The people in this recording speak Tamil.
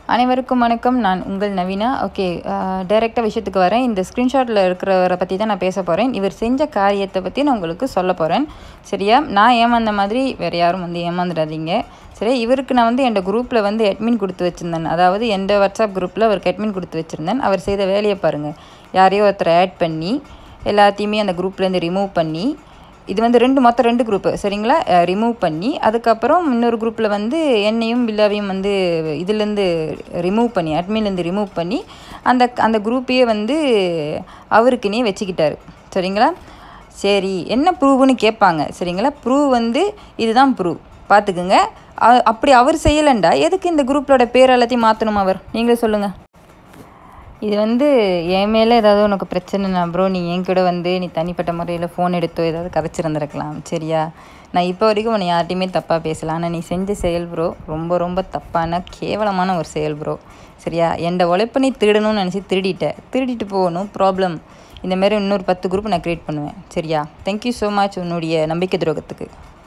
அனைவருக்கும் வணக்கம் நான் உங்கள் நவீனா ஓகே டைரெக்டாக விஷயத்துக்கு வரேன் இந்த ஸ்க்ரீன்ஷாட்டில் இருக்கிறவரை பற்றி தான் நான் பேச போகிறேன் இவர் செஞ்ச காரியத்தை பற்றி நான் உங்களுக்கு சொல்ல போகிறேன் சரியா நான் ஏமாந்த மாதிரி வேறு யாரும் வந்து ஏமாந்துடாதீங்க சரி இவருக்கு நான் வந்து என் குரூப்பில் வந்து அட்மின் கொடுத்து வச்சுருந்தேன் அதாவது எந்த வாட்ஸ்அப் குரூப்பில் அவருக்கு அட்மின் கொடுத்து வச்சுருந்தேன் அவர் செய்த வேலையை பாருங்கள் யாரையோ ஒருத்தரை ஆட் பண்ணி எல்லாத்தையுமே அந்த குரூப்லேருந்து ரிமூவ் பண்ணி இது வந்து ரெண்டு மொத்தம் ரெண்டு குரூப்பு சரிங்களா ரிமூவ் பண்ணி அதுக்கப்புறம் இன்னொரு குரூப்பில் வந்து என்னையும் பில்லாவையும் வந்து இதுலேருந்து ரிமூவ் பண்ணி அட்மின்லேருந்து ரிமூவ் பண்ணி அந்த அந்த குரூப்பையே வந்து அவருக்குன்னே வச்சுக்கிட்டாரு சரிங்களா சரி என்ன ப்ரூவ்னு கேட்பாங்க சரிங்களா ப்ரூவ் வந்து இதுதான் ப்ரூவ் பார்த்துக்குங்க அ- அப்படி அவர் செய்யலைண்டா எதுக்கு இந்த குரூப்போட பேர் எல்லாத்தையும் மாற்றணும் அவர் நீங்களே சொல்லுங்கள் இது வந்து என் மேலே ஏதாவது உனக்கு பிரச்சனைனா ப்ரோ நீ என் கூட வந்து நீ தனிப்பட்ட முறையில் ஃபோன் எடுத்தோ ஏதாவது கதைச்சிருந்துருக்கலாம் சரியா நான் இப்போ வரைக்கும் உன்னை யார்ட்டையுமே தப்பாக பேசல ஆனால் நீ செஞ்ச செயல் ப்ரோ ரொம்ப ரொம்ப தப்பான கேவலமான ஒரு செயல் ப்ரோ சரியா என் உழைப்பை நீ திருடணும்னு நினச்சி திருடிட்ட திருடிட்டு போகணும் ப்ராப்ளம் இந்த மாதிரி இன்னொரு பத்து குரூப் நான் க்ரியேட் பண்ணுவேன் சரியா தேங்க்யூ ஸோ மச் உன்னுடைய நம்பிக்கை துரோகத்துக்கு